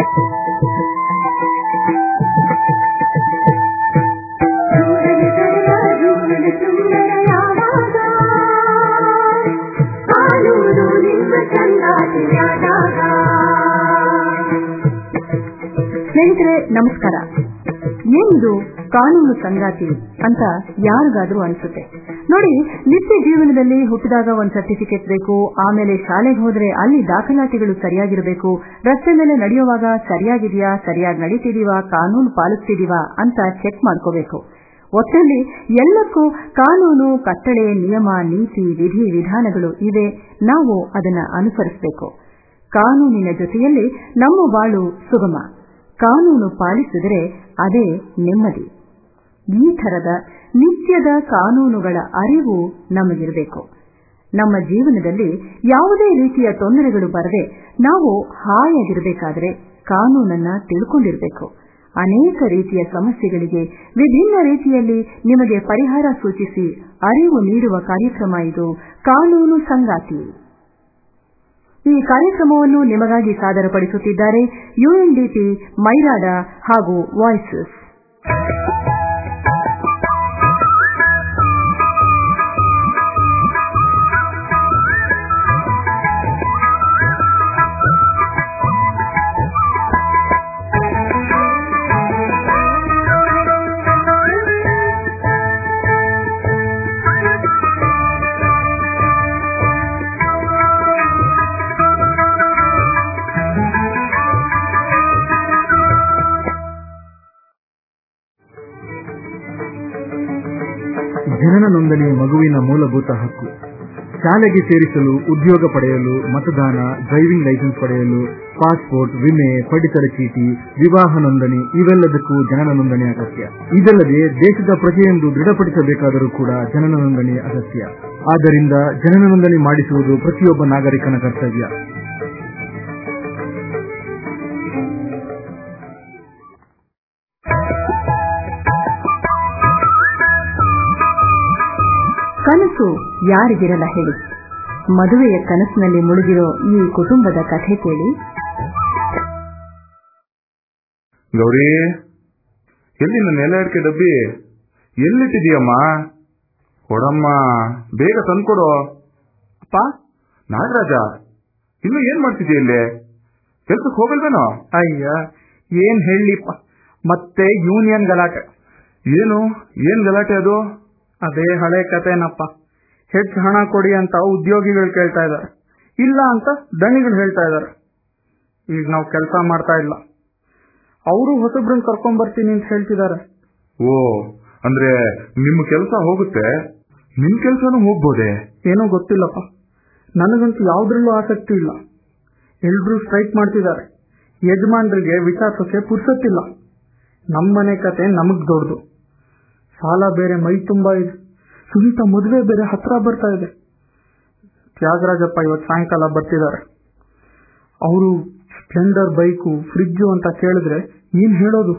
ಸ್ನೇಹಿತರೆ ನಮಸ್ಕಾರ ಏನಿದು ಕಾನೂನು ಸಂಗಾತಿ ಅಂತ ಯಾರಿಗಾದ್ರೂ ಅನ್ಸುತ್ತೆ ನೋಡಿ ನಿತ್ಯ ಜೀವನದಲ್ಲಿ ಹುಟ್ಟಿದಾಗ ಒಂದು ಸರ್ಟಿಫಿಕೇಟ್ ಬೇಕು ಆಮೇಲೆ ಶಾಲೆಗೆ ಹೋದ್ರೆ ಅಲ್ಲಿ ದಾಖಲಾತಿಗಳು ಸರಿಯಾಗಿರಬೇಕು ರಸ್ತೆ ಮೇಲೆ ನಡೆಯುವಾಗ ಸರಿಯಾಗಿದೆಯಾ ಸರಿಯಾಗಿ ನಡೀತಿದೀವಾ ಕಾನೂನು ಪಾಲಿಸ್ತಿದೀವಾ ಅಂತ ಚೆಕ್ ಮಾಡ್ಕೋಬೇಕು ಒಟ್ಟಲ್ಲಿ ಎಲ್ಲಕ್ಕೂ ಕಾನೂನು ಕಟ್ಟಳೆ ನಿಯಮ ನೀತಿ ವಿಧಿ ವಿಧಾನಗಳು ಇವೆ ನಾವು ಅದನ್ನ ಅನುಸರಿಸಬೇಕು ಕಾನೂನಿನ ಜೊತೆಯಲ್ಲಿ ನಮ್ಮ ಬಾಳು ಸುಗಮ ಕಾನೂನು ಪಾಲಿಸಿದರೆ ಅದೇ ನೆಮ್ಮದಿ ಈ ಥರದ ನಿತ್ಯದ ಕಾನೂನುಗಳ ಅರಿವು ನಮಗಿರಬೇಕು ನಮ್ಮ ಜೀವನದಲ್ಲಿ ಯಾವುದೇ ರೀತಿಯ ತೊಂದರೆಗಳು ಬರದೆ ನಾವು ಹಾಯಾಗಿರಬೇಕಾದ್ರೆ ಕಾನೂನನ್ನ ತಿಳ್ಕೊಂಡಿರಬೇಕು ಅನೇಕ ರೀತಿಯ ಸಮಸ್ಯೆಗಳಿಗೆ ವಿಭಿನ್ನ ರೀತಿಯಲ್ಲಿ ನಿಮಗೆ ಪರಿಹಾರ ಸೂಚಿಸಿ ಅರಿವು ನೀಡುವ ಕಾರ್ಯಕ್ರಮ ಇದು ಕಾನೂನು ಸಂಗಾತಿ ಈ ಕಾರ್ಯಕ್ರಮವನ್ನು ನಿಮಗಾಗಿ ಸಾದರಪಡಿಸುತ್ತಿದ್ದಾರೆ ಯುಎನ್ಡಿಪಿ ಮೈರಾಡ ಹಾಗೂ ವಾಯ್ಸಸ್ ಜನನ ನೋಂದಣಿ ಮಗುವಿನ ಮೂಲಭೂತ ಹಕ್ಕು ಶಾಲೆಗೆ ಸೇರಿಸಲು ಉದ್ಯೋಗ ಪಡೆಯಲು ಮತದಾನ ಡ್ರೈವಿಂಗ್ ಲೈಸೆನ್ಸ್ ಪಡೆಯಲು ಪಾಸ್ಪೋರ್ಟ್ ವಿಮೆ ಪಡಿತರ ಚೀಟಿ ವಿವಾಹ ನೋಂದಣಿ ಇವೆಲ್ಲದಕ್ಕೂ ಜನನ ನೋಂದಣಿ ಅಗತ್ಯ ಇದಲ್ಲದೆ ದೇಶದ ಪ್ರಜೆಯೆಂದು ದೃಢಪಡಿಸಬೇಕಾದರೂ ಕೂಡ ಜನನ ನೋಂದಣಿ ಅಗತ್ಯ ಆದ್ದರಿಂದ ಜನನ ನೋಂದಣಿ ಮಾಡಿಸುವುದು ಪ್ರತಿಯೊಬ್ಬ ನಾಗರಿಕನ ಕರ್ತವ್ಯ ಕನಸು ಯಾರಿಗಿರಲ್ಲ ಹೇಳಿ ಮದುವೆಯ ಕನಸಿನಲ್ಲಿ ಮುಳುಗಿರೋ ಈ ಕುಟುಂಬದ ಕಥೆ ಕೇಳಿ ಗೌರಿ ಎಲ್ಲಿ ನನ್ನ ಎಲೆ ಅಡಿಕೆ ಡಬ್ಬಿ ಎಲ್ಲಿಟ್ಟಿದೀಯಮ್ಮ ಕೊಡಮ್ಮ ಬೇಗ ತಂದ್ಕೊಡು ಅಪ್ಪ ನಾಗರಾಜ ಇನ್ನು ಏನ್ ಮಾಡ್ತಿದೀಯ ಇಲ್ಲಿ ಕೆಲ್ಸಕ್ಕೆ ಹೋಗಲ್ವೇನೋ ಅಯ್ಯ ಏನ್ ಹೇಳಿಪ್ಪ ಮತ್ತೆ ಯೂನಿಯನ್ ಗಲಾಟೆ ಏನು ಏನ್ ಗಲಾಟೆ ಅದು ಅದೇ ಹಳೆ ಕಥೆನಪ್ಪ ಹೆಚ್ಚು ಹಣ ಕೊಡಿ ಅಂತ ಉದ್ಯೋಗಿಗಳು ಕೇಳ್ತಾ ಇದ್ದಾರೆ ಇಲ್ಲ ಅಂತ ದಣಿಗಳು ಹೇಳ್ತಾ ಇದ್ದಾರೆ ಈಗ ನಾವು ಕೆಲಸ ಮಾಡ್ತಾ ಇಲ್ಲ ಅವರು ಹೊಸಬ್ರನ್ನ ಕರ್ಕೊಂಡ್ ಬರ್ತೀನಿ ಅಂತ ಹೇಳ್ತಿದ್ದಾರೆ ಓ ಅಂದ್ರೆ ನಿಮ್ಮ ಕೆಲಸ ಹೋಗುತ್ತೆ ನಿಮ್ ಕೆಲ್ಸನೂ ಹೋಗ್ಬೋದೆ ಏನೋ ಗೊತ್ತಿಲ್ಲಪ್ಪ ನನಗಂತೂ ಯಾವ್ದ್ರಲ್ಲೂ ಆಸಕ್ತಿ ಇಲ್ಲ ಎಲ್ರೂ ಸ್ಟ್ರೈಕ್ ಮಾಡ್ತಿದ್ದಾರೆ ಯಜಮಾನ್ರಿಗೆ ವಿಚಾರಿಸೋಕೆ ಪುರ್ಸೊತ್ತಿಲ್ಲ ನಮ್ಮನೆ ಕತೆ ನಮಗ್ ದೊಡ್ಡದು ಸಾಲ ಬೇರೆ ಮೈ ತುಂಬಾ ಇದೆ ಸುನೀತಾ ಮದುವೆ ಬೇರೆ ಹತ್ರ ಬರ್ತಾ ಇದೆ ತ್ಯಾಗರಾಜಪ್ಪ ಇವತ್ತು ಸಾಯಂಕಾಲ ಬರ್ತಿದ್ದಾರೆ ಅವರು ಸ್ಪ್ಲೆಂಡರ್ ಬೈಕು ಫ್ರಿಜ್ಜು ಅಂತ ಕೇಳಿದ್ರೆ ಏನ್ ಹೇಳೋದು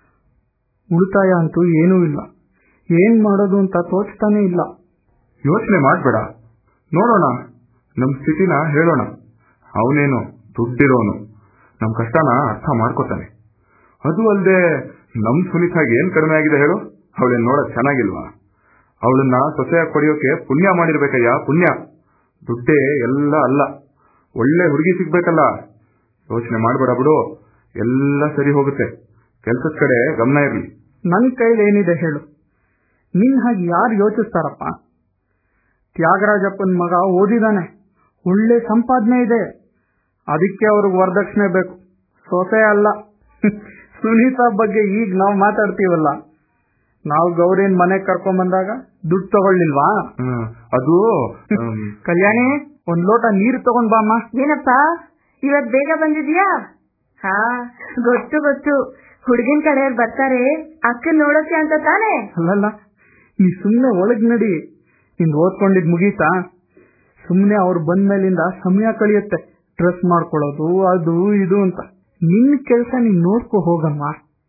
ಉಳಿತಾಯ ಅಂತೂ ಏನೂ ಇಲ್ಲ ಏನ್ ಮಾಡೋದು ಅಂತ ತೋಚ್ತಾನೆ ಇಲ್ಲ ಯೋಚನೆ ಮಾಡ್ಬೇಡ ನೋಡೋಣ ನಮ್ ಸ್ಥಿತಿನ ಹೇಳೋಣ ಅವನೇನು ದುಡ್ಡಿರೋನು ನಮ್ ಕಷ್ಟನ ಅರ್ಥ ಮಾಡ್ಕೋತಾನೆ ಅದು ಅಲ್ಲದೆ ನಮ್ ಸುನೀತಾಗ ಏನ್ ಕಡಿಮೆ ಆಗಿದೆ ಹೇಳು ಅವಳೇನ್ ನೋಡಕ್ ಚೆನ್ನಾಗಿಲ್ವಾ ಅವಳನ್ನ ಸೊಸೆಯಾಗಿ ಪಡೆಯೋಕೆ ಪುಣ್ಯ ಮಾಡಿರ್ಬೇಕಯ್ಯ ಪುಣ್ಯ ದುಡ್ಡೇ ಎಲ್ಲ ಅಲ್ಲ ಒಳ್ಳೆ ಹುಡುಗಿ ಸಿಗ್ಬೇಕಲ್ಲ ಯೋಚನೆ ಮಾಡ್ಬೇಡ ಬಿಡು ಎಲ್ಲ ಸರಿ ಹೋಗುತ್ತೆ ಕೆಲ್ಸದ ಕಡೆ ಗಮನ ಇರ್ಲಿ ನನ್ ಕೈಲಿ ಏನಿದೆ ಹೇಳು ನಿನ್ ಹಾಗೆ ಯಾರು ಯೋಚಿಸ್ತಾರಪ್ಪ ತ್ಯಾಗರಾಜಪ್ಪನ ಮಗ ಓದಿದಾನೆ ಒಳ್ಳೆ ಸಂಪಾದನೆ ಇದೆ ಅದಕ್ಕೆ ಅವ್ರಿಗೆ ವರದಕ್ಷಿಣೆ ಬೇಕು ಸೊಸೆ ಅಲ್ಲ ಸುನೀತಾ ಬಗ್ಗೆ ಈಗ ನಾವು ಮಾತಾಡ್ತೀವಲ್ಲ ನಾವು ಗೌರಿನ್ ಮನೆಗ್ ಕರ್ಕೊಂಡ್ ಬಂದಾಗ ದುಡ್ಡು ತಗೊಳ್ಳಿಲ್ವಾ ಹ್ಮ್, ಅದು ಹ್ಮ್, ಕಲ್ಯಾಣಿ ಒಂದ್ ಲೋಟ ನೀರು ತಗೊಂಡ್ ಬಾಮ್ಮ ಏನಪ್ಪ ಇವತ್ ಬೇಗ ಬಂದಿದ್ಯಾ ಹಾ ಗೊತ್ತು ಗೊತ್ತು ಹುಡುಗಿನ ಕಡೆಯವ್ರು ಬರ್ತಾರೆ ಅಕ್ಕನ್ ನೋಡೋಕೆ ಅಂತ ತಾನೇ ಅಲ್ಲಲ್ಲ ನೀ ಸುಮ್ನೆ ಒಳಗ್ ನಡಿ ನಿಂದ್ ಓದ್ಕೊಂಡಿದ್ ಮುಗೀತಾ ಸುಮ್ನೆ ಅವ್ರು ಬಂದ್ಮೇಲಿಂದ ಸಮಯ ಕಳಿಯುತ್ತೆ ಡ್ರೆಸ್ ಮಾಡ್ಕೊಳ್ಳೋದು ಅದು ಇದು ಅಂತ ನಿನ್ ಕೆಲ್ಸ ನೀನ್ ನೋಡ್ಕೊ ಹೋಗಮ್ಮ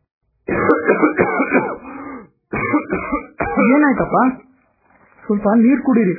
ಏನಾಯ್ತಪ್ಪ ಸ್ವಲ್ಪ ನೀರ್ ಕುಡೀರಿ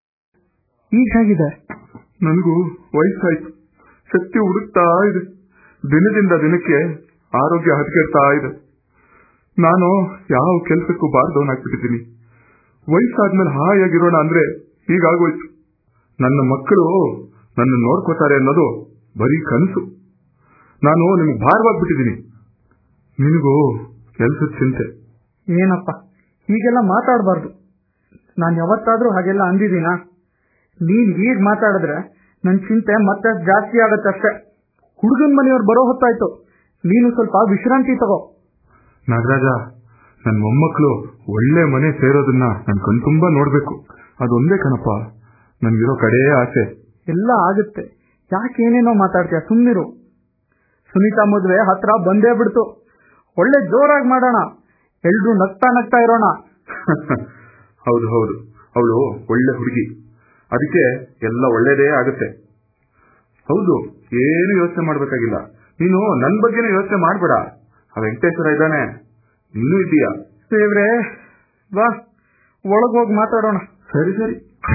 ಈಗ ಹೇಗಿದೆ ನನಗೂ ವಯಸ್ಸಾಯ್ತು ಶಕ್ತಿ ಹುಡುಕ್ತಾ ಇದೆ ದಿನದಿಂದ ದಿನಕ್ಕೆ ಆರೋಗ್ಯ ಹದಗೆಡ್ತಾ ಇದೆ ನಾನು ಯಾವ ಕೆಲಸಕ್ಕೂ ಬಾರ್ದವನಾಗ್ಬಿಟ್ಟಿದ್ದೀನಿ ವಯಸ್ಸಾದ್ಮೇಲೆ ಹಾಯಾಗಿರೋಣ ಅಂದ್ರೆ ಹೀಗಾಗೋಯ್ತು ನನ್ನ ಮಕ್ಕಳು ನನ್ನ ನೋಡ್ಕೋತಾರೆ ಅನ್ನೋದು ಬರೀ ಕನಸು ನಾನು ನಿಮ್ಗೆ ಭಾರವಾಗ್ಬಿಟ್ಟಿದ್ದೀನಿ ನಿನಗೂ ಕೆಲ್ಸದ ಚಿಂತೆ ಏನಪ್ಪ ಹೀಗೆಲ್ಲ ಮಾತಾಡಬಾರ್ದು ನಾನು ಯಾವತ್ತಾದ್ರೂ ಹಾಗೆಲ್ಲ ಅಂದಿದ್ದೀನಾ ನೀನ್ ಹೀಗ್ ಮಾತಾಡಿದ್ರೆ ನನ್ ಚಿಂತೆ ಮತ್ತೆ ಜಾಸ್ತಿ ಆಗತ್ತಷ್ಟೇ ಹುಡುಗನ್ ಮನೆಯವ್ರು ಬರೋ ಹೊತ್ತಾಯ್ತು ನೀನು ಸ್ವಲ್ಪ ವಿಶ್ರಾಂತಿ ತಗೋ ನಾಗರಾಜ ನನ್ನ ಮೊಮ್ಮಕ್ಕಳು ಒಳ್ಳೆ ಮನೆ ಸೇರೋದನ್ನ ನನ್ ಕಣ್ತುಂಬಾ ನೋಡ್ಬೇಕು ಅದೊಂದೇ ಕಣಪ್ಪ ನನ್ಗಿರೋ ಕಡೆಯೇ ಆಸೆ ಎಲ್ಲ ಆಗುತ್ತೆ ಯಾಕೆ ಏನೇನೋ ಮಾತಾಡ್ತೀಯ ಸುಮ್ನಿರು ಸುನೀತಾ ಮದ್ವೆ ಹತ್ರ ಬಂದೇ ಬಿಡ್ತು ಒಳ್ಳೆ ಜೋರಾಗಿ ಮಾಡೋಣ ಎಲ್ರೂ ನಗ್ತಾ ನಗ್ತಾ ಇರೋಣ ಹೌದು ಹೌದು ಅವಳು ಒಳ್ಳೆ ಹುಡುಗಿ ಅದಕ್ಕೆ ಎಲ್ಲ ಒಳ್ಳೇದೇ ಆಗುತ್ತೆ ಹೌದು ಏನು ಯೋಚನೆ ಮಾಡ್ಬೇಕಾಗಿಲ್ಲ ನೀನು ನನ್ ಬಗ್ಗೆನೇ ಯೋಚನೆ ಮಾಡ್ಬೇಡ ಆ ವೆಂಕಟೇಶ್ವರ ಇದ್ದಾನೆ ನೀನು ಇದ್ದೀಯಾ ದೇವ್ರೆ ಬಾ ಒಳಗ್ ಹೋಗಿ ಮಾತಾಡೋಣ ಸರಿ ಸರಿ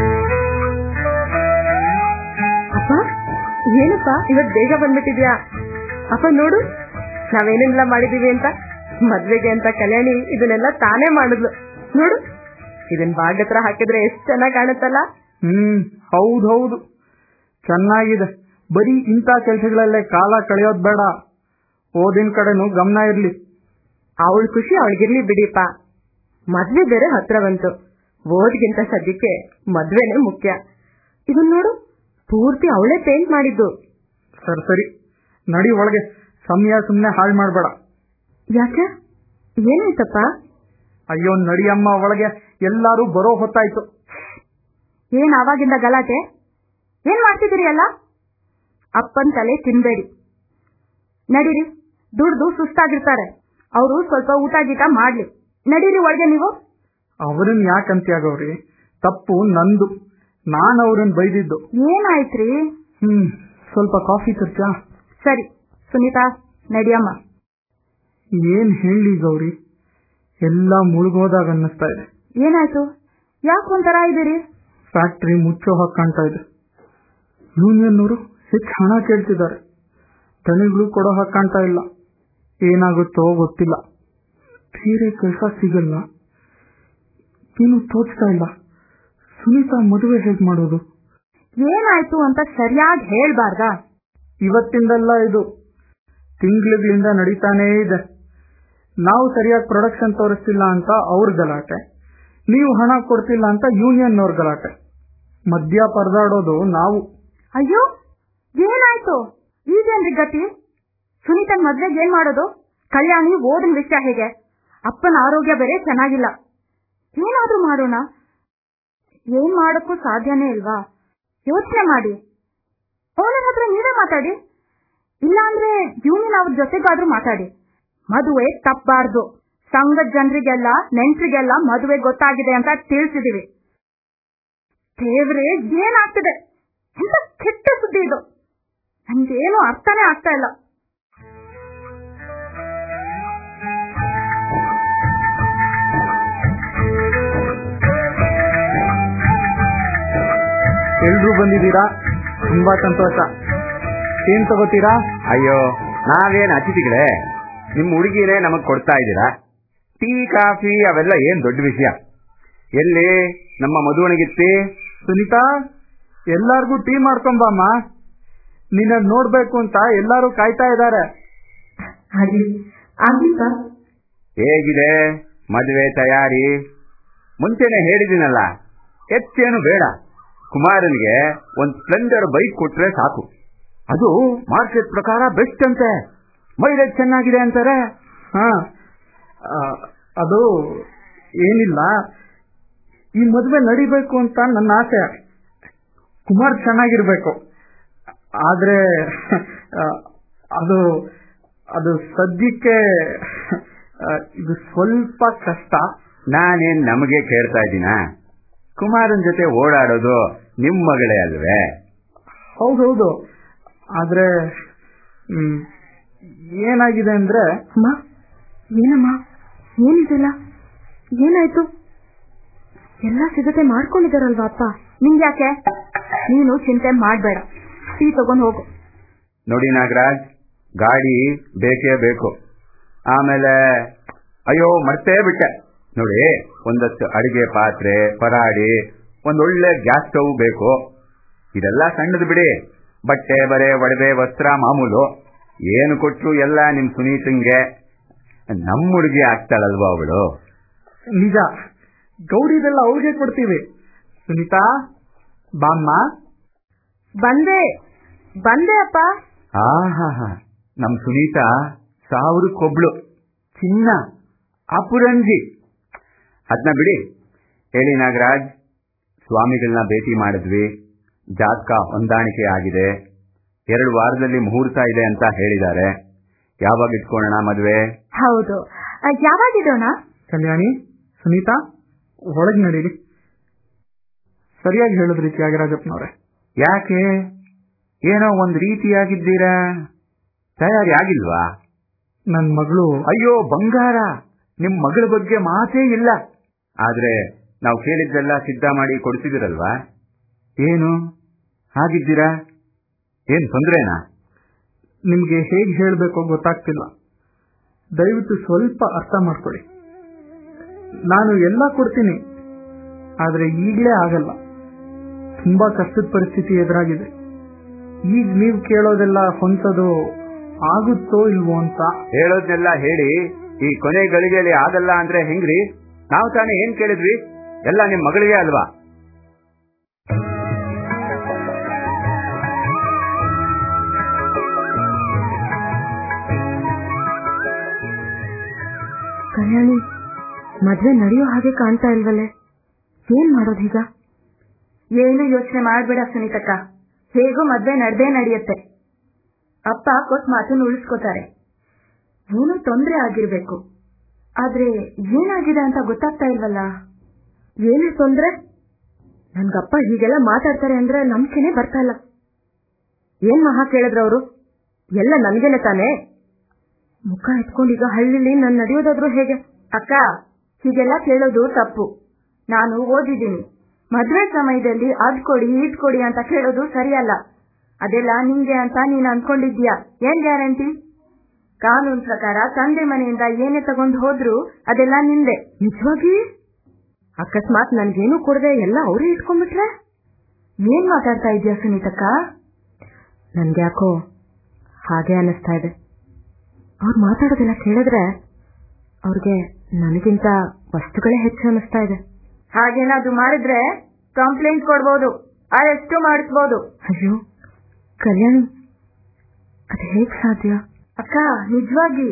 ಅಪ್ಪ ಏನಪ್ಪ ಇವತ್ ಬೇಗ ಬಂದ್ಬಿಟ್ಟಿದ್ಯಾ ಅಪ್ಪ ನೋಡು ನಾವೇನೆಲ್ಲ ಮಾಡಿದೀವಿ ಅಂತ ಮದ್ವೆಗೆ ಅಂತ ಕಲ್ಯಾಣಿ ಇದನ್ನೆಲ್ಲ ತಾನೇ ಮಾಡಿದ್ಲು ನೋಡು ಇದನ್ ಬಾಗ್ ಹತ್ರ ಹಾಕಿದ್ರೆ ಎಷ್ಟ್ ಚೆನ್ನಾಗ್ ಕಾಣುತ್ತಲ್ಲ ಹ್ಮ್ ಹೌದು ಹೌದು ಚೆನ್ನಾಗಿದೆ ಬರೀ ಇಂಥ ಕೆಲಸಗಳಲ್ಲೇ ಕಾಲ ಕಳೆಯೋದ್ ಬೇಡ ಓದಿನ ಕಡೆನೂ ಗಮನ ಇರ್ಲಿ ಅವಳ ಖುಷಿ ಅವಳಿಗಿರ್ಲಿ ಬಿಡಿಪ್ಪ ಮದ್ವೆ ಬೇರೆ ಹತ್ರ ಬಂತು ಓದ್ಗಿಂತ ಸದ್ಯಕ್ಕೆ ಮದ್ವೆನೇ ಮುಖ್ಯ ಇದನ್ ನೋಡು ಪೂರ್ತಿ ಅವಳೇ ಪೇಂಟ್ ಮಾಡಿದ್ದು ಸರಿ ಸರಿ ನಡಿ ಒಳಗೆ ಸಮಯ ಸುಮ್ನೆ ಹಾಳು ಮಾಡ್ಬೇಡ ಯಾಕೆ ಏನಾಯ್ತಪ್ಪ ಅಯ್ಯೋ ನಡಿಯಮ್ಮ ಒಳಗೆ ಎಲ್ಲಾರು ಬರೋ ಹೊತ್ತಾಯ್ತು ಏನ್ ಆವಾಗಿಂದ ಗಲಾಟೆ ಏನ್ ಮಾಡ್ತಿದ್ದೀರಿ ಅಲ್ಲ ಅಪ್ಪನ್ ತಲೆ ತಿನ್ಬೇಡಿ ನಡೀರಿ ದುಡ್ದು ಸುಸ್ತಾಗಿರ್ತಾರೆ ಅವರು ಸ್ವಲ್ಪ ಊಟ ಗೀಟ ಮಾಡ್ಲಿ ನಡೀರಿ ಒಳಗೆ ನೀವು ಅವರನ್ ಯಾಕಂತ್ಯಾಗವ್ರಿ ತಪ್ಪು ನಂದು ನಾನ್ ಅವ್ರನ್ ಬೈದಿದ್ದು ಏನಾಯ್ತ್ರಿ ಹ್ಮ್ ಸ್ವಲ್ಪ ಕಾಫಿ ತರ್ಚಾ ಸರಿ ಸುನೀತಾ ನಡಿಯಮ್ಮ ಏನ್ ಹೇಳಿ ಗೌರಿ ಎಲ್ಲ ಮುಳುಗೋದಾಗ ಅನ್ನಿಸ್ತಾ ಇದೆ ಏನಾಯ್ತು ಯಾಕೆ ಒಂಥರ ಇದ್ದೀರಿ ಫ್ಯಾಕ್ಟ್ರಿ ಮುಚ್ಚೋ ಹಾಗೆ ಕಾಣ್ತಾ ಇದೆ ಯೂನಿಯನ್ನವರು ಹೆಚ್ಚು ಹಣ ಕೇಳ್ತಿದ್ದಾರೆ ದಣಿಗಳು ಕೊಡೋ ಹಾಗೆ ಕಾಣ್ತಾ ಇಲ್ಲ ಏನಾಗುತ್ತೋ ಗೊತ್ತಿಲ್ಲ ಬೇರೆ ಕೆಲಸ ಸಿಗಲ್ಲ ಏನು ತೋಚ್ತಾ ಇಲ್ಲ ಸುನೀತಾ ಮದುವೆ ಹೇಗ್ ಮಾಡೋದು ಏನಾಯ್ತು ಅಂತ ಸರಿಯಾಗಿ ಹೇಳ್ಬಾರ್ದಾ ಇವತ್ತಿಂದಲ್ಲ ಇದು ತಿಂಗಳಿಂದ ನಡೀತಾನೇ ಇದೆ ನಾವು ಸರಿಯಾಗಿ ಪ್ರೊಡಕ್ಷನ್ ತೋರಿಸ್ತಿಲ್ಲ ಅಂತ ಅವ್ರ ಗಲಾಟೆ ನೀವು ಹಣ ಕೊಡ್ತಿಲ್ಲ ಅಂತ ಯೂನಿಯನ್ ಅವ್ರ ಗಲಾಟೆ ಮಧ್ಯ ಪರದಾಡೋದು ನಾವು ಅಯ್ಯೋ ಏನಾಯ್ತು ಈಗೇನ್ರಿ ಗತಿ ಸುನೀತನ್ ಮದ್ವೆಗೆ ಏನ್ ಮಾಡೋದು ಕಲ್ಯಾಣಿ ಓದಿನ ವಿಷಯ ಹೇಗೆ ಅಪ್ಪನ ಆರೋಗ್ಯ ಬೇರೆ ಚೆನ್ನಾಗಿಲ್ಲ ಏನಾದ್ರೂ ಮಾಡೋಣ ಏನ್ ಮಾಡಕ್ಕೂ ಸಾಧ್ಯನೇ ಇಲ್ವಾ ಯೋಚನೆ ಮಾಡಿ ಅವನ ಹತ್ರ ನೀವೇ ಮಾತಾಡಿ ಇಲ್ಲಾಂದ್ರೆ ಯೂನಿಯನ್ ಅವ್ರ ಜೊತೆಗಾದ್ರೂ ಮಾತಾಡಿ ಮದುವೆ ತಪ್ಪಬಾರ್ದು ಸಂಘದ ಜನರಿಗೆಲ್ಲ ನೆಂಟ್ರಿಗೆಲ್ಲ ಮದುವೆ ಗೊತ್ತಾಗಿದೆ ಅಂತ ತಿಳಿಸಿದೀವಿ ದೇವ್ರೆ ಏನಾಗ್ತಿದೆ ಎಂತ ಕೆಟ್ಟ ಸುದ್ದಿ ಇದು ನನ್ಗೇನು ಅರ್ಥನೇ ಆಗ್ತಾ ಇಲ್ಲ ಎಲ್ರೂ ಬಂದಿದ್ದೀರಾ ತುಂಬಾ ಸಂತೋಷ ಏನ್ ತಗೋತೀರಾ ಅಯ್ಯೋ ನಾವೇನ್ ಅತಿಥಿಗಳೇ ನಿಮ್ ಹುಡುಗಿರೇ ನಮಗ್ ಕೊಡ್ತಾ ಇದ್ದೀರಾ ಟೀ ಕಾಫಿ ಅವೆಲ್ಲ ಏನ್ ದೊಡ್ಡ ವಿಷಯ ಎಲ್ಲಿ ನಮ್ಮ ಮದುವಣಿಗಿತ್ತಿ ಸುನೀತಾ ಎಲ್ಲಾರ್ಗೂ ಟೀ ಮಾಡ್ಕೊಂಬಮ್ಮ ನಿನ್ನ ನೋಡ್ಬೇಕು ಅಂತ ಎಲ್ಲಾರು ಕಾಯ್ತಾ ಇದ್ದಾರೆ ಹೇಗಿದೆ ಮದುವೆ ತಯಾರಿ ಮುಂಚೆನೆ ಹೇಳಿದಿನಲ್ಲ ಹೆಚ್ಚೇನು ಬೇಡ ಕುಮಾರನಿಗೆ ಒಂದ್ ಸ್ಪ್ಲೆಂಡರ್ ಬೈಕ್ ಕೊಟ್ರೆ ಸಾಕು ಅದು ಮಾರ್ಕೆಟ್ ಪ್ರಕಾರ ಬೆಸ್ಟ್ ಅಂತೆ ಮೈಲೇಜ್ ಚೆನ್ನಾಗಿದೆ ಅಂತಾರೆ ಹಾ ಆ, ಅದು ಏನಿಲ್ಲ ಈ ಮದುವೆ ನಡಿಬೇಕು ಅಂತ ನನ್ನ ಆಸೆ ಕುಮಾರ್ ಚೆನ್ನಾಗಿರ್ಬೇಕು ಆದ್ರೆ ಆ, ಅದು ಅದು ಸದ್ಯಕ್ಕೆ ಆ, ಇದು ಸ್ವಲ್ಪ ಕಷ್ಟ ನಾನೇನ್ ನಮಗೆ ಕೇಳ್ತಾ ಇದ್ದೀನ ಕುಮಾರನ್ ಜೊತೆ ಓಡಾಡೋದು ನಿಮ್ ಮಗಳೇ ಅಲ್ವೇ ಹೌದೌದು ಆದ್ರೆ ಹ್ಮ್, ಏನಾಗಿದೆ ಅಂದ್ರೆ ಅಮ್ಮ ಏನಮ್ಮ ಏನಿದಿಲ್ಲ ಏನಾಯ್ತು ಎಲ್ಲ ಸಿದ್ಧತೆ ಮಾಡ್ಕೊಂಡಿದಾರಲ್ವಾ ಅಪ್ಪ ನಿಂಗ್ಯಾಕೆ ನೀನು ಚಿಂತೆ ಮಾಡ್ಬೇಡ ಟೀ ತಗೊಂಡ್ ಹೋಗು ನೋಡಿ ನಾಗರಾಜ್ ಗಾಡಿ ಬೇಕೇ ಬೇಕು ಆಮೇಲೆ ಅಯ್ಯೋ ಮರ್ತೇ ಬಿಟ್ಟೆ ನೋಡಿ ಒಂದಷ್ಟು ಅಡಿಗೆ ಪಾತ್ರೆ ಪರಾಡಿ ಒಂದೊಳ್ಳೆ ಗ್ಯಾಸ್ ಸ್ಟವ್ ಬೇಕು ಇದೆಲ್ಲ ಸಣ್ಣದು ಬಿಡಿ ಬಟ್ಟೆ ಬರೆ ಒಡವೆ ವಸ್ತ್ರ ಮಾಮೂಲು ಏನು ಕೊಟ್ರು ಎಲ್ಲ ನಿಮ್ ಸುನೀತಂಗೆ ನಮ್ಮ ಹುಡುಗಿ ಆಗ್ತಾಳಲ್ವಾ ಅವಳು ನಿಜ ಗೌರಿದೆಲ್ಲ ಅವ್ರಿಗೆ ಕೊಡ್ತೀವಿ ಸುನೀತಾ ಬಾಮ್ಮ ಬಂದೆ ಬಂದೆ ಅಪ್ಪ ಆಹಾ ನಮ್ ಸುನೀತಾ ಸಾವಿರಕ್ಕೊಬ್ಳು ಚಿನ್ನ ಅಪುರಂಜಿ ಅದನ್ನ ಬಿಡಿ ಹೇಳಿ ನಾಗರಾಜ್ ಸ್ವಾಮಿಗಳನ್ನ ಭೇಟಿ ಮಾಡಿದ್ವಿ ಜಾತಕ ಹೊಂದಾಣಿಕೆ ಆಗಿದೆ ಎರಡು ವಾರದಲ್ಲಿ ಮುಹೂರ್ತ ಇದೆ ಅಂತ ಹೇಳಿದ್ದಾರೆ ಯಾವಾಗ ಇಟ್ಕೊಳ್ಳೋಣ ಮದುವೆ ಹೌದು ಆ, ಯಾವಾಗಿಡೋಣ ಕಲ್ಯಾಣಿ ಸುನೀತಾ ಒಳಗ್ ನಡೀರಿ ಸರಿಯಾಗಿ ಹೇಳಿದ್ರಿ ತ್ಯಾಗರಾಜಪ್ಪನವ್ರೆ ಯಾಕೆ ಏನೋ ಒಂದ್ ರೀತಿಯಾಗಿದ್ದೀರಾ ತಯಾರಿ ಆಗಿಲ್ವಾ ನನ್ ಮಗಳು ಅಯ್ಯೋ ಬಂಗಾರ ನಿಮ್ ಮಗಳ ಬಗ್ಗೆ ಮಾತೇ ಇಲ್ಲ ಆದ್ರೆ ನಾವು ಕೇಳಿದ್ದೆಲ್ಲ ಸಿದ್ಧ ಮಾಡಿ ಕೊಡಿಸಿದಿರಲ್ವಾ ಏನು ಹಾಗಿದ್ದೀರಾ ಏನ್ ತೊಂದ್ರೆನಾ ನಿಮ್ಗೆ ಹೇಗ್ ಹೇಳ್ಬೇಕೋ ಗೊತ್ತಾಗ್ತಿಲ್ಲ ದಯವಿಟ್ಟು ಸ್ವಲ್ಪ ಅರ್ಥ ಮಾಡ್ಕೊಳ್ಳಿ ನಾನು ಎಲ್ಲ ಕೊಡ್ತೀನಿ ಆದ್ರೆ ಈಗಲೇ ಆಗಲ್ಲ ತುಂಬಾ ಕಷ್ಟದ ಪರಿಸ್ಥಿತಿ ಎದುರಾಗಿದೆ ಈಗ ನೀವು ಕೇಳೋದೆಲ್ಲ ಹೊಂದೋದು ಆಗುತ್ತೋ ಇಲ್ವೋ ಅಂತ ಹೇಳೋದ್ನೆಲ್ಲ ಹೇಳಿ ಈ ಕೊನೆ ಗಳಿಗೆಯಲ್ಲಿ ಆಗಲ್ಲ ಅಂದ್ರೆ ಹೆಂಗ್ರಿ ನಾವು ತಾನೇ ಏನ್ ಕೇಳಿದ್ವಿ ಎಲ್ಲ ನಿಮ್ ಮಗಳಿಗೆ ಅಲ್ವಾ ಕಲ್ಯಾಣಿ ಮದ್ವೆ ನಡೆಯೋ ಹಾಗೆ ಕಾಣ್ತಾ ಇಲ್ವಲ್ಲೇ ಏನ್ ಮಾಡೋದೀಗ ಏನು ಯೋಚನೆ ಮಾಡ್ಬೇಡ ಸುನೀತಕ್ಕ ಹೇಗೂ ಮದ್ವೆ ನಡ್ದೇ ನಡೆಯುತ್ತೆ ಅಪ್ಪ ಕೊಟ್ ಮಾತನ್ನು ಉಳಿಸ್ಕೋತಾರೆ ಏನೋ ತೊಂದ್ರೆ ಆಗಿರ್ಬೇಕು ಆದ್ರೆ ಏನಾಗಿದೆ ಅಂತ ಗೊತ್ತಾಗ್ತಾ ಇಲ್ವಲ್ಲ ಏನೇ ತೊಂದ್ರೆ ನನ್ಗಪ್ಪ ಹೀಗೆಲ್ಲ ಮಾತಾಡ್ತಾರೆ ಅಂದ್ರೆ ನಂಬಿಕೆನೆ ಬರ್ತಾ ಇಲ್ಲ ಏನ್ ಮಹಾ ಕೇಳಿದ್ರ ಅವರು ಎಲ್ಲ ನನ್ಗೇನೆ ತಾನೇ ಮುಖ ಎತ್ಕೊಂಡೀಗ ಹಳ್ಳಿಲಿ ನನ್ ನಡೆಯೋದಾದ್ರೂ ಹೇಗೆ ಅಕ್ಕ ಹೀಗೆಲ್ಲ ಕೇಳೋದು ತಪ್ಪು ನಾನು ಓದಿದ್ದೀನಿ ಮದ್ವೆ ಸಮಯದಲ್ಲಿ ಅದ್ ಕೊಡಿ ಇದ್ ಕೊಡಿ ಅಂತ ಕೇಳೋದು ಸರಿಯಲ್ಲ ಅದೆಲ್ಲ ನಿಂಗೆ ಅಂತ ನೀನ್ ಅನ್ಕೊಂಡಿದ್ಯಾ ಏನ್ ಗ್ಯಾರಂಟಿ ಕಾನೂನ್ ಪ್ರಕಾರ ತಂದೆ ಮನೆಯಿಂದ ಏನೇ ತಗೊಂಡು ಹೋದ್ರು ಅದೆಲ್ಲ ನಿಂದೆ ನಿಜವಾಗಿ ಅಕಸ್ಮಾತ್ ನನ್ಗೇನು ಕೊಡದೆ ಎಲ್ಲ ಅವರೇ ಇಟ್ಕೊಂಡ್ಬಿಟ್ರೆ ಏನ್ ಮಾತಾಡ್ತಾ ಇದ್ಯಾ ಸುನೀತಕ್ಕ ನನ್ಗ್ಯಾಕೋ ಹಾಗೆ ಅನ್ನಿಸ್ತಾ ಇದೆ ಅವ್ರು ಮಾತಾಡೋದೆಲ್ಲ ಕೇಳಿದ್ರೆ ಅವ್ರಿಗೆ ನನಗಿಂತ ವಸ್ತುಗಳೇ ಹೆಚ್ಚು ಅನ್ನಿಸ್ತಾ ಇದೆ ಹಾಗೇನಾದ್ರು ಮಾಡಿದ್ರೆ ಕಂಪ್ಲೇಂಟ್ ಕೊಡ್ಬೋದು ಅರೆಸ್ಟು ಮಾಡಿಸ್ಬೋದು ಅಯ್ಯೋ ಕಲ್ಯಾಣಿ ಅದು ಹೇಗ್ ಸಾಧ್ಯ ಅಕ್ಕ ನಿಜವಾಗಿ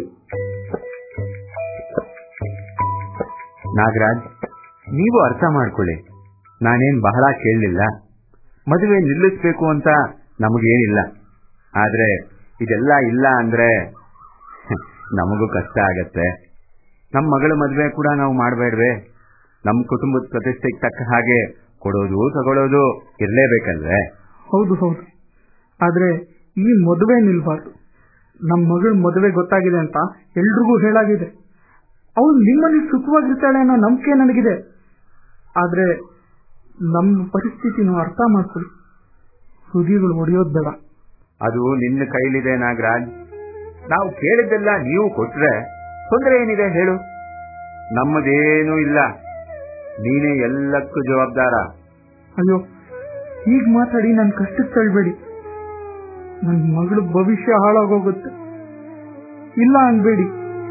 ನಾಗರಾಜ್ ನೀವು ಅರ್ಥ ಮಾಡ್ಕೊಳ್ಳಿ ನಾನೇನ್ ಬಹಳ ಕೇಳಲಿಲ್ಲ ಮದುವೆ ನಿಲ್ಲಿಸ್ಬೇಕು ಅಂತ ನಮಗೇನಿಲ್ಲ ಆದ್ರೆ ಇದೆಲ್ಲ ಇಲ್ಲ ಅಂದ್ರೆ ನಮಗೂ ಕಷ್ಟ ಆಗತ್ತೆ ನಮ್ಮ ಮಗಳ ಮದುವೆ ಕೂಡ ನಾವು ಮಾಡಬೇಡ್ವೆ ನಮ್ಮ ಕುಟುಂಬದ ಪ್ರತಿಷ್ಠೆಗೆ ತಕ್ಕ ಹಾಗೆ ಕೊಡೋದು ತಗೊಳ್ಳೋದು ಇರಲೇಬೇಕಲ್ವೇ ಹೌದು ಹೌದು ಆದ್ರೆ ಈ ಮದುವೆ ನಿಲ್ಬಾರ್ದು ನಮ್ಮ ಮಗಳ ಮದುವೆ ಗೊತ್ತಾಗಿದೆ ಅಂತ ಎಲ್ರಿಗೂ ಹೇಳಾಗಿದೆ ಅವಳು ನಿಮ್ಮಲ್ಲಿ ಸುಖವಾಗಿರ್ತಾಳೆ ಅನ್ನೋ ನಂಬಿಕೆ ನನಗಿದೆ ಆದ್ರೆ ನಮ್ಮ ಪರಿಸ್ಥಿತಿನೂ ಅರ್ಥ ಮಾಡ್ಕೊಳ್ಳಿ ಹೃದಯಗಳು ಒಡೆಯೋದು ಬೇಡ ಅದು ನಿನ್ನ ಕೈಲಿದೆ ನಾಗರಾಜ್ ನಾವು ಕೇಳಿದ್ದೆಲ್ಲ ನೀವು ಕೊಟ್ರೆ ತೊಂದರೆ ಏನಿದೆ ಹೇಳು ನಮ್ಮದೇನೂ ಇಲ್ಲ ನೀನೇ ಎಲ್ಲಕ್ಕೂ ಜವಾಬ್ದಾರ ಅಯ್ಯೋ ಈಗ ಮಾತಾಡಿ ನನ್ನ ಕಷ್ಟಕ್ಕೆ ತಳ್ಬೇಡಿ ನನ್ನ ಮಗಳ ಭವಿಷ್ಯ ಹಾಳಾಗೋಗುತ್ತೆ ಇಲ್ಲ ಅನ್ಬೇಡಿ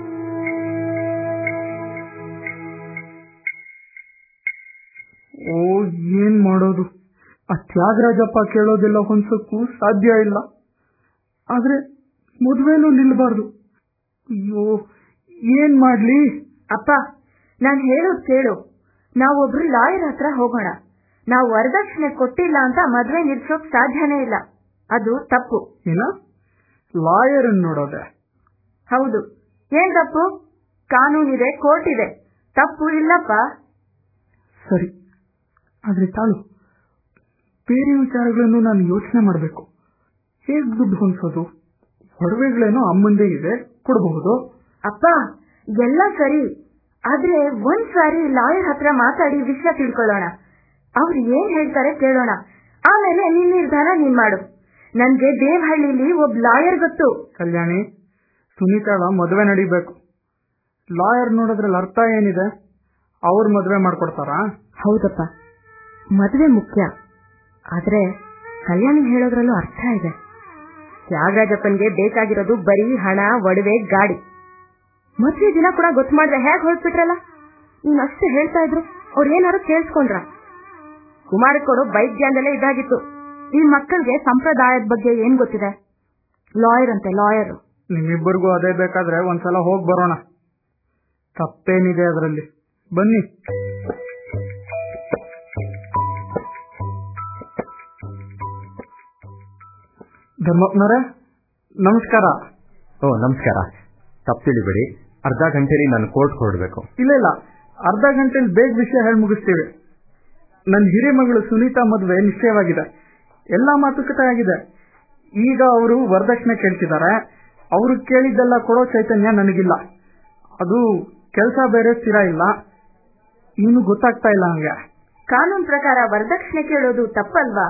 ಓ ಏನ್ ಮಾಡೋದು ಆ ತ್ಯಾಗರಾಜಪ್ಪ ಕೇಳೋದೆಲ್ಲ ಹೊಂದ್ಸಕ್ಕೂ ಸಾಧ್ಯ ಇಲ್ಲ ಆದ್ರೆ ಮದ್ವೆನೂ ನಿಲ್ಬಾರ್ದು ಅಯ್ಯೋ ಏನ್ ಮಾಡ್ಲಿ ಅಪ್ಪ ನಾನ್ ಹೇಳೋದ್ ಕೇಳು ನಾವೊಬ್ರು ಲಾಯರ್ ಹತ್ರ ಹೋಗೋಣ ನಾವು ವರದಕ್ಷಿಣೆ ಕೊಟ್ಟಿಲ್ಲ ಅಂತ ಮದ್ವೆ ನಿಲ್ಸೋಕ್ ಸಾಧ್ಯನೇ ಇಲ್ಲ ಅದು ತಪ್ಪು ಏನ ಲಾಯರ್ ನೋಡೋದೆ ಹೌದು ಏನ್ ತಪ್ಪು ಕಾನೂನಿದೆ ಕೋರ್ಟ್ ಇದೆ ತಪ್ಪು ಇಲ್ಲಪ್ಪ ಸರಿ ಆದ್ರೆ ತಾಳು ಬೇರೆ ವಿಚಾರಗಳನ್ನು ನಾನು ಯೋಚನೆ ಮಾಡಬೇಕು ಹೇಗ್ ದುಡ್ಡು ಹೊಂದ್ಸೋದು ಒಡವೆಗಳೇನೋ ಅಮ್ಮಂದೇ ಇದೆ ಕೊಡಬಹುದು ಅಪ್ಪ ಎಲ್ಲ ಸರಿ ಆದ್ರೆ ಒಂದ್ ಸಾರಿ ಲಾಯರ್ ಹತ್ರ ಮಾತಾಡಿ ವಿಷಯ ತಿಳ್ಕೊಳ್ಳೋಣ ಅವ್ರು ಏನ್ ಹೇಳ್ತಾರೆ ಕೇಳೋಣ ಆಮೇಲೆ ನಿನ್ ನಿರ್ಧಾರ ನೀನ್ ಮಾಡು ನನ್ಗೆ ದೇವಹಳ್ಳಿಲಿ ಒಬ್ಬ ಲಾಯರ್ ಗೊತ್ತು ಕಲ್ಯಾಣಿ ಸುನೀತಾಳ ಮದುವೆ ನಡಿಬೇಕು ಲಾಯರ್ ನೋಡೋದ್ರಲ್ಲಿ ಅರ್ಥ ಏನಿದೆ ಅವ್ರ ಮದುವೆ ಮಾಡ್ಕೊಡ್ತಾರಾ ಹೌದಪ್ಪ ಮದುವೆ ಮುಖ್ಯ ಆದ್ರೆ ಕಲ್ಯಾಣಿ ಹೇಳೋದ್ರಲ್ಲೂ ಅರ್ಥ ಇದೆ ತ್ಯಾಗರಾಜಪ್ಪನ್ಗೆ ಬೇಕಾಗಿರೋದು ಬರೀ ಹಣ ಒಡವೆ ಗಾಡಿ ಮದುವೆ ದಿನ ಕೂಡ ಗೊತ್ತು ಮಾಡಿದ್ರೆ ಹೇಗೆ ಹೊರಟ್ಬಿಟ್ರಲ್ಲ ನೀನ್ ಅಷ್ಟು ಹೇಳ್ತಾ ಇದ್ರು ಅವ್ರು ಏನಾರು ಕೇಳಿಸ್ಕೊಂಡ್ರ ಕುಮಾರ ಕೊಡೋ ಬೈಕ್ ಜ್ಞಾನದಲ್ಲೇ ಇದಾಗಿತ್ತು ಈ ಮಕ್ಕಳಿಗೆ ಸಂಪ್ರದಾಯದ ಬಗ್ಗೆ ಏನ್ ಗೊತ್ತಿದೆ ಲಾಯರ್ ಅಂತೆ ಲಾಯರ್ ನಿಮ್ಮಿಬ್ಬರಿಗೂ ಅದೇ ಬೇಕಾದ್ರೆ ಒಂದ್ಸಲ ಹೋಗ್ ಬರೋಣ ತಪ್ಪೇನಿದೆ ಅದರಲ್ಲಿ ಬನ್ನಿ ಧರ್ಮಪ್ಪನವರೇ ನಮಸ್ಕಾರ ಓ ನಮಸ್ಕಾರ ತಪ್ಪು ತಿಳಿಬೇಡಿ ಅರ್ಧ ಗಂಟೆಲಿ ನಾನು ಕೋರ್ಟ್ ಹೊರಡಬೇಕು ಇಲ್ಲ ಇಲ್ಲ ಅರ್ಧ ಗಂಟೆಲಿ ಬೇಗ ವಿಷಯ ಹೇಳಿ ಮುಗಿಸ್ತೀವಿ ನನ್ನ ಹಿರಿಮಗಳು ಸುನೀತಾ ಮದುವೆ ನಿಶ್ಚಯವಾಗಿದೆ ಎಲ್ಲಾ ಮಾತುಕತೆ ಆಗಿದೆ ಈಗ ಅವರು ವರದಕ್ಷಿಣೆ ಕೇಳ್ತಿದ್ದಾರೆ ಅವರು ಕೇಳಿದ್ದೆಲ್ಲ ಕೊಡೋ ಚೈತನ್ಯ ನನಗಿಲ್ಲ ಅದು ಕೆಲಸ ಬೇರೆ ಸ್ಥಿರ ಇಲ್ಲ ಇನ್ನು ಗೊತ್ತಾಗ್ತಾ ಇಲ್ಲ ಹಂಗೆ ಕಾನೂನು ಪ್ರಕಾರ ವರದಕ್ಷಿಣೆ ಕೇಳೋದು ತಪ್ಪಲ್ವಾ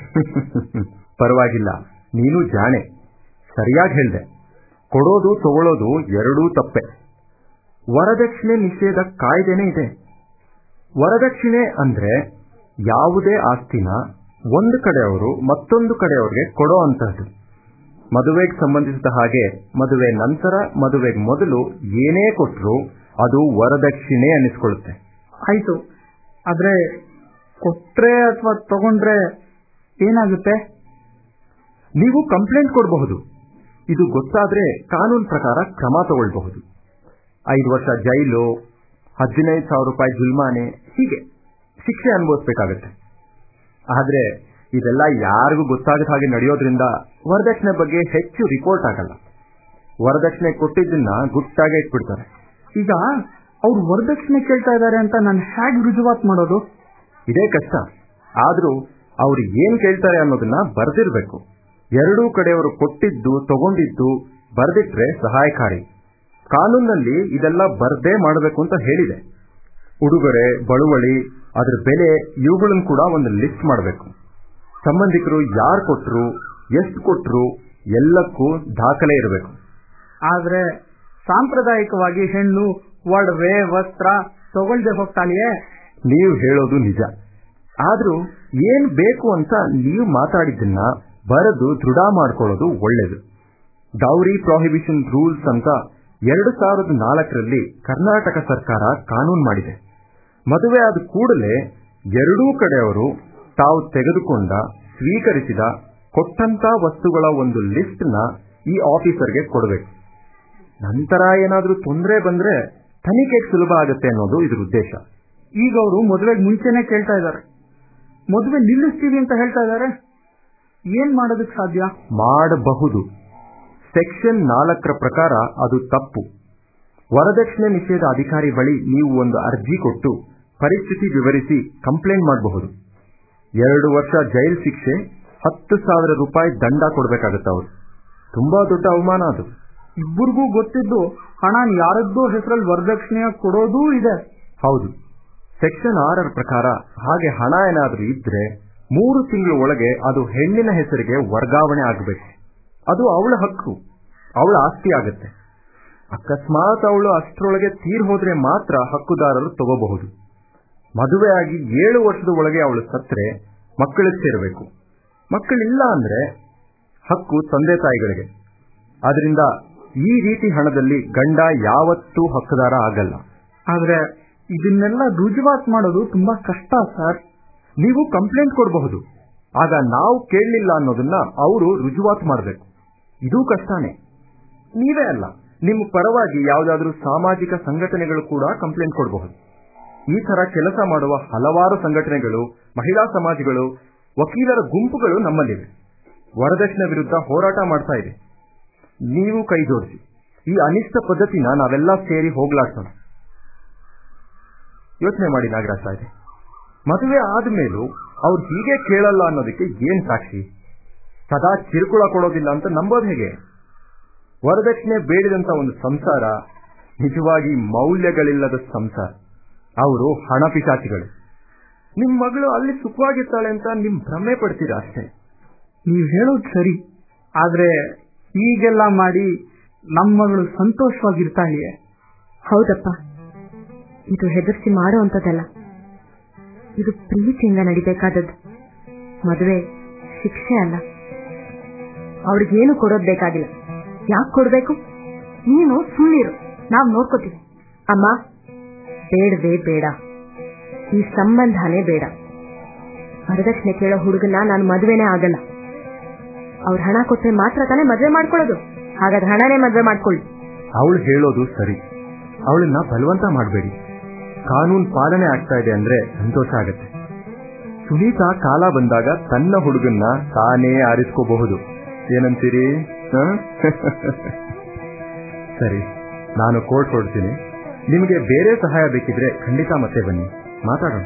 ಪರವಾಗಿಲ್ಲ ನೀನು ಜಾಣೆ ಸರಿಯಾಗಿ ಹೇಳ್ದೆ ಕೊಡೋದು ತಗೊಳ್ಳೋದು ಎರಡೂ ತಪ್ಪೆ ವರದಕ್ಷಿಣೆ ನಿಷೇಧ ಕಾಯ್ದೆನೇ ಇದೆ ವರದಕ್ಷಿಣೆ ಅಂದ್ರೆ ಯಾವುದೇ ಆಸ್ತಿನ ಒಂದು ಕಡೆಯವರು ಮತ್ತೊಂದು ಕಡೆಯವ್ರಿಗೆ ಕೊಡೋ ಅಂತಹದ್ದು ಮದುವೆಗೆ ಸಂಬಂಧಿಸಿದ ಹಾಗೆ ಮದುವೆ ನಂತರ ಮದುವೆಗೆ ಮೊದಲು ಏನೇ ಕೊಟ್ಟರು ಅದು ವರದಕ್ಷಿಣೆ ಅನ್ನಿಸ್ಕೊಳ್ಳುತ್ತೆ ಆಯ್ತು ಆದ್ರೆ ಕೊಟ್ರೆ ಅಥವಾ ತಗೊಂಡ್ರೆ ಏನಾಗುತ್ತೆ ನೀವು ಕಂಪ್ಲೇಂಟ್ ಕೊಡಬಹುದು ಇದು ಗೊತ್ತಾದ್ರೆ ಕಾನೂನು ಪ್ರಕಾರ ಕ್ರಮ ತಗೊಳ್ಬಹುದು ಐದು ವರ್ಷ ಜೈಲು ಹದಿನೈದು ಸಾವಿರ ರೂಪಾಯಿ ಜುಲ್ಮಾನೆ ಹೀಗೆ ಶಿಕ್ಷೆ ಅನುಭವಿಸ್ಬೇಕಾಗತ್ತೆ ಆದ್ರೆ ಇದೆಲ್ಲ ಯಾರಿಗೂ ಗೊತ್ತಾಗದ ಹಾಗೆ ನಡೆಯೋದ್ರಿಂದ ವರದಕ್ಷಿಣೆ ಬಗ್ಗೆ ಹೆಚ್ಚು ರಿಪೋರ್ಟ್ ಆಗಲ್ಲ ವರದಕ್ಷಿಣೆ ಕೊಟ್ಟಿದ್ದನ್ನ ಗುಟ್ಟಾಗೆ ಇಟ್ಬಿಡ್ತಾರೆ ಈಗ ಅವ್ರು ವರದಕ್ಷಿಣೆ ಕೇಳ್ತಾ ಇದ್ದಾರೆ ಅಂತ ನಾನು ಹೇಗೆ ರುಜುವಾತ್ ಮಾಡೋದು ಇದೇ ಕಷ್ಟ ಆದ್ರೂ ಅವ್ರು ಏನ್ ಕೇಳ್ತಾರೆ ಅನ್ನೋದನ್ನ ಬರ್ದಿರ್ಬೇಕು ಎರಡೂ ಕಡೆಯವರು ಕೊಟ್ಟಿದ್ದು ತಗೊಂಡಿದ್ದು ಬರ್ದಿಟ್ರೆ ಸಹಾಯಕಾರಿ ಕಾನೂನಲ್ಲಿ ಇದೆಲ್ಲ ಬರ್ದೇ ಮಾಡಬೇಕು ಅಂತ ಹೇಳಿದೆ ಉಡುಗೊರೆ ಬಳುವಳಿ ಅದ್ರ ಬೆಲೆ ಇವುಗಳನ್ನು ಕೂಡ ಒಂದು ಲಿಸ್ಟ್ ಮಾಡಬೇಕು ಸಂಬಂಧಿಕರು ಯಾರು ಕೊಟ್ರು ಎಷ್ಟು ಕೊಟ್ರು ಎಲ್ಲಕ್ಕೂ ದಾಖಲೆ ಇರಬೇಕು ಆದ್ರೆ ಸಾಂಪ್ರದಾಯಿಕವಾಗಿ ಹೆಣ್ಣು ಒಡವೆ ವಸ್ತ್ರ ತಗೊಳ್ದೆ ಹೋಗ್ತಾಳೆಯೇ ನೀವು ಹೇಳೋದು ನಿಜ ಆದ್ರೂ ಏನ್ ಬೇಕು ಅಂತ ನೀವು ಮಾತಾಡಿದ್ದನ್ನ ಬರೆದು ದೃಢ ಮಾಡ್ಕೊಳ್ಳೋದು ಒಳ್ಳೇದು ಡೌರಿ ಪ್ರಾಹಿಬಿಷನ್ ರೂಲ್ಸ್ ಅಂತ ಎರಡು ಸಾವಿರದ ನಾಲ್ಕರಲ್ಲಿ ಕರ್ನಾಟಕ ಸರ್ಕಾರ ಕಾನೂನು ಮಾಡಿದೆ ಮದುವೆ ಆದ ಕೂಡಲೇ ಎರಡೂ ಕಡೆಯವರು ತಾವು ತೆಗೆದುಕೊಂಡ ಸ್ವೀಕರಿಸಿದ ಕೊಟ್ಟಂತ ವಸ್ತುಗಳ ಒಂದು ಲಿಸ್ಟ್ ನ ಈ ಆಫೀಸರ್ಗೆ ಕೊಡಬೇಕು ನಂತರ ಏನಾದ್ರೂ ತೊಂದರೆ ಬಂದ್ರೆ ತನಿಖೆಗೆ ಸುಲಭ ಆಗುತ್ತೆ ಅನ್ನೋದು ಇದ್ರ ಉದ್ದೇಶ ಈಗ ಅವರು ಮದುವೆಗೆ ಮುಂಚೆನೆ ಕೇಳ್ತಾ ಇದ್ದಾರೆ ಮದುವೆ ನಿಲ್ಲಿಸ್ತೀವಿ ಅಂತ ಹೇಳ್ತಾ ಇದ್ದಾರೆ ಏನ್ ಮಾಡೋದಕ್ಕೆ ಸಾಧ್ಯ ಮಾಡಬಹುದು ಸೆಕ್ಷನ್ ನಾಲ್ಕರ ಪ್ರಕಾರ ಅದು ತಪ್ಪು ವರದಕ್ಷಿಣೆ ನಿಷೇಧ ಅಧಿಕಾರಿ ಬಳಿ ನೀವು ಒಂದು ಅರ್ಜಿ ಕೊಟ್ಟು ಪರಿಸ್ಥಿತಿ ವಿವರಿಸಿ ಕಂಪ್ಲೇಂಟ್ ಮಾಡಬಹುದು ಎರಡು ವರ್ಷ ಜೈಲ್ ಶಿಕ್ಷೆ ಹತ್ತು ಸಾವಿರ ರೂಪಾಯಿ ದಂಡ ಕೊಡಬೇಕಾಗತ್ತೆ ಅವರು ತುಂಬಾ ದೊಡ್ಡ ಅವಮಾನ ಅದು ಇಬ್ಬರಿಗೂ ಗೊತ್ತಿದ್ದು ಹಣ ಯಾರದ್ದೋ ಹೆಸರಲ್ಲಿ ವರದಕ್ಷಿಣೆ ಕೊಡೋದೂ ಇದೆ ಹೌದು ಸೆಕ್ಷನ್ ಆರರ ಪ್ರಕಾರ ಹಾಗೆ ಹಣ ಏನಾದ್ರೂ ಇದ್ರೆ ಮೂರು ತಿಂಗಳ ಒಳಗೆ ಅದು ಹೆಣ್ಣಿನ ಹೆಸರಿಗೆ ವರ್ಗಾವಣೆ ಆಗಬೇಕು ಅದು ಅವಳ ಹಕ್ಕು ಅವಳ ಆಸ್ತಿ ಆಗುತ್ತೆ ಅಕಸ್ಮಾತ್ ಅವಳು ಅಷ್ಟರೊಳಗೆ ತೀರ್ ಹೋದ್ರೆ ಮಾತ್ರ ಹಕ್ಕುದಾರರು ತಗೋಬಹುದು ಮದುವೆಯಾಗಿ ಏಳು ವರ್ಷದ ಒಳಗೆ ಅವಳು ಸತ್ರೆ ಮಕ್ಕಳಿಗೆ ಸೇರಬೇಕು ಮಕ್ಕಳಿಲ್ಲ ಅಂದ್ರೆ ಹಕ್ಕು ತಂದೆ ತಾಯಿಗಳಿಗೆ ಆದ್ರಿಂದ ಈ ರೀತಿ ಹಣದಲ್ಲಿ ಗಂಡ ಯಾವತ್ತೂ ಹಕ್ಕುದಾರ ಆಗಲ್ಲ ಆದ್ರೆ ಇದನ್ನೆಲ್ಲ ರುಜುವಾತ್ ಮಾಡೋದು ತುಂಬಾ ಕಷ್ಟ ಸರ್ ನೀವು ಕಂಪ್ಲೇಂಟ್ ಕೊಡಬಹುದು ಆಗ ನಾವು ಕೇಳಲಿಲ್ಲ ಅನ್ನೋದನ್ನ ಅವರು ರುಜುವಾತ್ ಮಾಡಬೇಕು ಇದೂ ಕಷ್ಟನೇ ನೀವೇ ಅಲ್ಲ ನಿಮ್ಮ ಪರವಾಗಿ ಯಾವುದಾದ್ರೂ ಸಾಮಾಜಿಕ ಸಂಘಟನೆಗಳು ಕೂಡ ಕಂಪ್ಲೇಂಟ್ ಕೊಡಬಹುದು ಈ ತರ ಕೆಲಸ ಮಾಡುವ ಹಲವಾರು ಸಂಘಟನೆಗಳು ಮಹಿಳಾ ಸಮಾಜಗಳು ವಕೀಲರ ಗುಂಪುಗಳು ನಮ್ಮಲ್ಲಿವೆ ವರದಕ್ಷಿಣೆ ವಿರುದ್ಧ ಹೋರಾಟ ಮಾಡ್ತಾ ಇದೆ ನೀವು ಕೈ ಜೋಡಿಸಿ ಈ ಅನಿಷ್ಟ ಪದ್ಧತಿನ ನಾವೆಲ್ಲ ಸೇರಿ ಹೋಗ್ಲಾಡ್ಸೋಣ ಯೋಚನೆ ಮಾಡಿ ನಾಗರಾಜ್ ಸಾಹೇಬ್ ಮದುವೆ ಆದ್ಮೇಲೂ ಅವ್ರು ಹೀಗೆ ಕೇಳಲ್ಲ ಅನ್ನೋದಕ್ಕೆ ಏನ್ ಸಾಕ್ಷಿ ಸದಾ ಕಿರುಕುಳ ಕೊಡೋದಿಲ್ಲ ಅಂತ ನಂಬೋದ್ ಹೇಗೆ ವರದಕ್ಷಿಣೆ ಬೇಡಿದಂತ ಒಂದು ಸಂಸಾರ ನಿಜವಾಗಿ ಮೌಲ್ಯಗಳಿಲ್ಲದ ಸಂಸಾರ ಅವರು ಹಣ ಪಿಶಾಚಿಗಳು ನಿಮ್ ಮಗಳು ಅಲ್ಲಿ ಸುಖವಾಗಿರ್ತಾಳೆ ಅಂತ ನಿಮ್ ಭ್ರಮೆ ಪಡ್ತೀರಾ ಅಷ್ಟೇ ನೀವು ಹೇಳೋದು ಸರಿ ಆದ್ರೆ ಹೀಗೆಲ್ಲ ಮಾಡಿ ನಮ್ಮ ಮಗಳು ಸಂತೋಷವಾಗಿರ್ತಾಳೆಯೇ ಹೌದಪ್ಪ ಇದು ಹೆದರ್ಸಿ ಮಾಡೋ ಅಂತದಲ್ಲ ಇದು ಪ್ರೀತಿಯಿಂದ ನಡಿಬೇಕಾದದ್ದು ಮದುವೆ ಶಿಕ್ಷೆ ಅಲ್ಲ ಅವ್ರಿಗೇನು ಕೊಡೋದ್ ಬೇಕಾಗಿಲ್ಲ ಯಾಕೆ ಕೊಡ್ಬೇಕು ನೀನು ಸುಳ್ಳಿರು ನಾವ್ ನೋಡ್ಕೋತೀವಿ ಅಮ್ಮ ಬೇಡವೇ ಬೇಡ ಈ ಸಂಬಂಧನೇ ಬೇಡ ವರದಕ್ಷಿಣೆ ಕೇಳೋ ಹುಡುಗನ ನಾನು ಮದುವೆನೇ ಆಗಲ್ಲ ಅವ್ರ ಹಣ ಕೊಟ್ಟರೆ ಮಾತ್ರ ತಾನೇ ಮದುವೆ ಮಾಡ್ಕೊಳ್ಳೋದು ಹಾಗಾದ್ರೆ ಹಣನೇ ಮದುವೆ ಮಾಡ್ಕೊಳ್ಳಿ ಅವಳು ಹೇಳೋದು ಸರಿ ಅವಳನ್ನ ಬಲವಂತ ಮಾಡಬೇಡಿ ಕಾನೂನು ಪಾಲನೆ ಆಗ್ತಾ ಇದೆ ಅಂದ್ರೆ ಸಂತೋಷ ಆಗತ್ತೆ ಸುನೀತಾ ಕಾಲ ಬಂದಾಗ ತನ್ನ ಹುಡುಗನ್ನ ತಾನೇ ಆರಿಸ್ಕೋಬಹುದು ಏನಂತೀರಿ ಹ? ಸರಿ ನಾನು ಕೋರ್ಟ್ ಹೊರಡ್ತೀನಿ ನಿಮಗೆ ಬೇರೆ ಸಹಾಯ ಬೇಕಿದ್ರೆ ಖಂಡಿತ ಮತ್ತೆ ಬನ್ನಿ ಮಾತಾಡೋಣ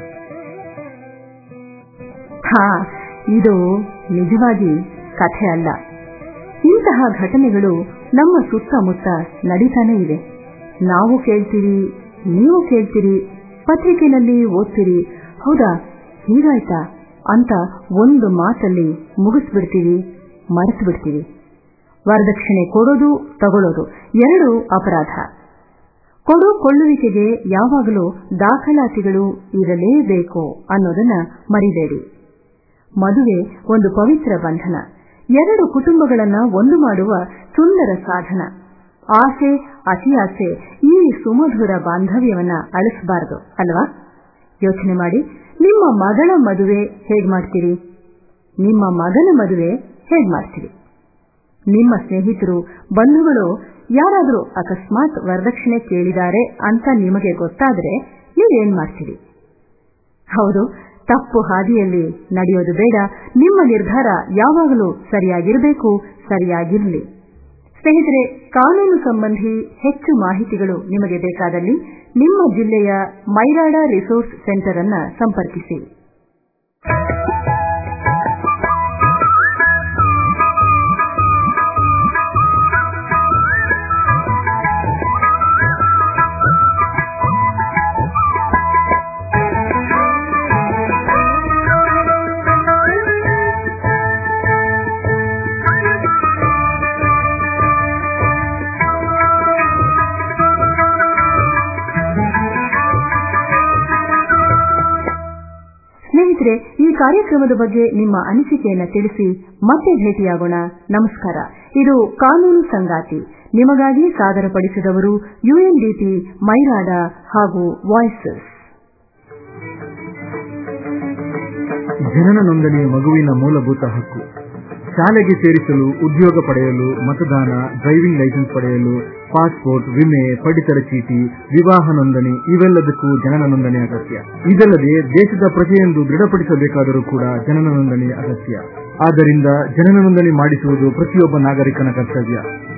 ಹಾ ಇದು ನಿಜವಾಗಿ ಕಥೆ ಅಲ್ಲ ಇಂತಹ ಘಟನೆಗಳು ನಮ್ಮ ಸುತ್ತಮುತ್ತ ನಡೀತಾನೆ ಇದೆ ನಾವು ಕೇಳ್ತೀವಿ ನೀವು ಕೇಳ್ತೀರಿ ಪತ್ರಿಕೆನಲ್ಲಿ ಓದ್ತೀರಿ ಹೌದಾ ಹೀಗಾಯ್ತಾ ಅಂತ ಒಂದು ಮಾತಲ್ಲಿ ಮುಗಿಸ್ಬಿಡ್ತೀವಿ ಮರೆತು ಬಿಡ್ತೀವಿ ವರದಕ್ಷಿಣೆ ಕೊಡೋದು ತಗೊಳ್ಳೋದು ಎರಡೂ ಅಪರಾಧ ಕೊಡು ಕೊಳ್ಳುವಿಕೆಗೆ ಯಾವಾಗಲೂ ದಾಖಲಾತಿಗಳು ಇರಲೇಬೇಕು ಅನ್ನೋದನ್ನ ಮರಿಬೇಡಿ ಮದುವೆ ಒಂದು ಪವಿತ್ರ ಬಂಧನ ಎರಡು ಕುಟುಂಬಗಳನ್ನ ಒಂದು ಮಾಡುವ ಸುಂದರ ಸಾಧನ ಆಸೆ ಅತಿಯಾಸೆ ಈ ಸುಮಧುರ ಬಾಂಧವ್ಯವನ್ನ ಅಳಿಸಬಾರದು ಅಲ್ವಾ ಯೋಚನೆ ಮಾಡಿ ನಿಮ್ಮ ಮಗಳ ಮದುವೆ ಹೇಗ್ ಮಾಡ್ತೀರಿ ನಿಮ್ಮ ಮಗನ ಮದುವೆ ಹೇಗ್ ಮಾಡ್ತೀರಿ ನಿಮ್ಮ ಸ್ನೇಹಿತರು ಬಂಧುಗಳು ಯಾರಾದರೂ ಅಕಸ್ಮಾತ್ ವರದಕ್ಷಿಣೆ ಕೇಳಿದ್ದಾರೆ ಅಂತ ನಿಮಗೆ ಗೊತ್ತಾದ್ರೆ ನೀವೇನ್ ಮಾಡ್ತೀರಿ ಹೌದು ತಪ್ಪು ಹಾದಿಯಲ್ಲಿ ನಡೆಯೋದು ಬೇಡ ನಿಮ್ಮ ನಿರ್ಧಾರ ಯಾವಾಗಲೂ ಸರಿಯಾಗಿರಬೇಕು ಸರಿಯಾಗಿರಲಿ ಸ್ನೇಹಿತರೆ ಕಾನೂನು ಸಂಬಂಧಿ ಹೆಚ್ಚು ಮಾಹಿತಿಗಳು ನಿಮಗೆ ಬೇಕಾದಲ್ಲಿ ನಿಮ್ಮ ಜಿಲ್ಲೆಯ ಮೈರಾಡ ರಿಸೋರ್ಸ್ ಸೆಂಟರ್ ಅನ್ನ ಸಂಪರ್ಕಿಸಿ ಸ್ನೇಹಿತರೆ ಈ ಕಾರ್ಯಕ್ರಮದ ಬಗ್ಗೆ ನಿಮ್ಮ ಅನಿಸಿಕೆಯನ್ನ ತಿಳಿಸಿ ಮತ್ತೆ ಭೇಟಿಯಾಗೋಣ ನಮಸ್ಕಾರ ಇದು ಕಾನೂನು ಸಂಗಾತಿ ನಿಮಗಾಗಿ ಸಾದರಪಡಿಸಿದವರು ಯುಎನ್ಡಿಟಿ ಮೈರಾಡ ಹಾಗೂ ವಾಯ್ಸಸ್ ಜನನ ನೋಂದಣಿ ಮಗುವಿನ ಮೂಲಭೂತ ಹಕ್ಕು ಶಾಲೆಗೆ ಸೇರಿಸಲು ಉದ್ಯೋಗ ಪಡೆಯಲು ಮತದಾನ ಡ್ರೈವಿಂಗ್ ಲೈಸೆನ್ಸ್ ಪಡೆಯಲು ಪಾಸ್ಪೋರ್ಟ್ ವಿಮೆ ಪಡಿತರ ಚೀಟಿ ವಿವಾಹ ನೋಂದಣಿ ಇವೆಲ್ಲದಕ್ಕೂ ಜನನ ನೋಂದಣಿ ಅಗತ್ಯ ಇದಲ್ಲದೆ ದೇಶದ ಪ್ರಜೆಯೆಂದು ದೃಢಪಡಿಸಬೇಕಾದರೂ ಕೂಡ ಜನನ ನೋಂದಣಿ ಅಗತ್ಯ ಆದ್ದರಿಂದ ಜನನ ನೋಂದಣಿ ಮಾಡಿಸುವುದು ಪ್ರತಿಯೊಬ್ಬ ನಾಗರಿಕನ ಕರ್ತವ್ಯ